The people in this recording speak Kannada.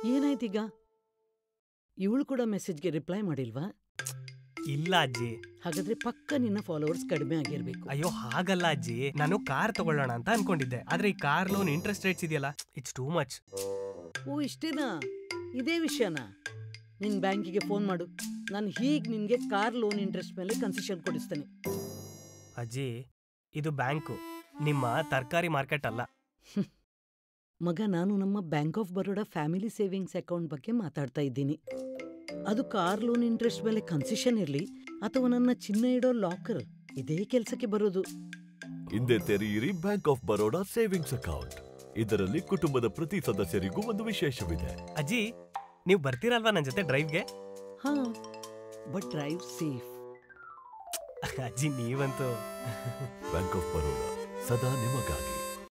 ಏನಾಯ್ತೀಗ ಇವಳು ಕೂಡ ಮೆಸೇಜ್ಗೆ ರಿಪ್ಲೈ ಮಾಡಿಲ್ವಾ ಇಲ್ಲ ಅಜ್ಜಿ ಹಾಗಾದ್ರೆ ಪಕ್ಕ ನಿನ್ನ ಫಾಲೋವರ್ಸ್ ಕಡಿಮೆ ಆಗಿರ್ಬೇಕು ಅಯ್ಯೋ ಹಾಗಲ್ಲ ಅಜ್ಜಿ ನಾನು ಕಾರ್ ತಗೊಳ್ಳೋಣ ಅಂತ ಅನ್ಕೊಂಡಿದ್ದೆ ಆದ್ರೆ ಈ ಕಾರ್ ಲೋನ್ ಇಂಟ್ರೆಸ್ಟ್ ರೇಟ್ಸ್ ಇದೆಯಲ್ಲ ಇಟ್ಸ್ ಟೂ ಮಚ್ ಓ ಇಷ್ಟೇನಾ ಇದೇ ವಿಷಯನಾ ನಿನ್ ಬ್ಯಾಂಕಿಗೆ ಫೋನ್ ಮಾಡು ನಾನು ಹೀಗ್ ನಿನ್ಗೆ ಕಾರ್ ಲೋನ್ ಇಂಟ್ರೆಸ್ಟ್ ಮೇಲೆ ಕನ್ಸೆಷನ್ ಕೊಡಿಸ್ತೇನೆ ಅಜ್ಜಿ ಇದು ಬ್ಯಾಂಕು ನಿಮ್ಮ ತರಕಾರಿ ಮಾರ್ಕೆಟ್ ಅಲ್ಲ ಮಗ ನಾನು ನಮ್ಮ bank of Baroda family savings account ಬಗ್ಗೆ ಮಾತಾಡ್ತಾ ಇದ್ದೀನಿ ಅದು ಕಾರ್ ಲೋನ್ ಇಂಟ್ರೆಸ್ಟ್ ಮೇಲೆ ಕನ್ಸೆಷನ್ ಇರಲಿ ಅಥವಾ ನನ್ನ ಚಿನ್ನ ಇಡೋ ಲಾಕರ್ ಇದೇ ಕೆಲಸಕ್ಕೆ ಬರೋದು ಹಿಂದೆ ತೆರೆಯಿರಿ bank of Baroda savings account ಇದರಲ್ಲಿ ಕುಟುಂಬದ ಪ್ರತಿ ಸದಸ್ಯರಿಗೂ ಒಂದು ವಿಶೇಷವಿದೆ ಅಜ್ಜಿ ನೀವು ಬರ್ತೀರಲ್ವಾ ನನ್ನ ಜೊತೆ ಡ್ರೈವ್ಗೆ ಹಾ ಬಟ್ ಡ್ರೈವ್ ಸೇಫ್ ಅಜ್ಜಿ ನೀವಂತೂ ಬ್ಯಾಂಕ್ ಆಫ್ ಬರೋಡಾ ಸದಾ ನಿಮಗಾಗಿ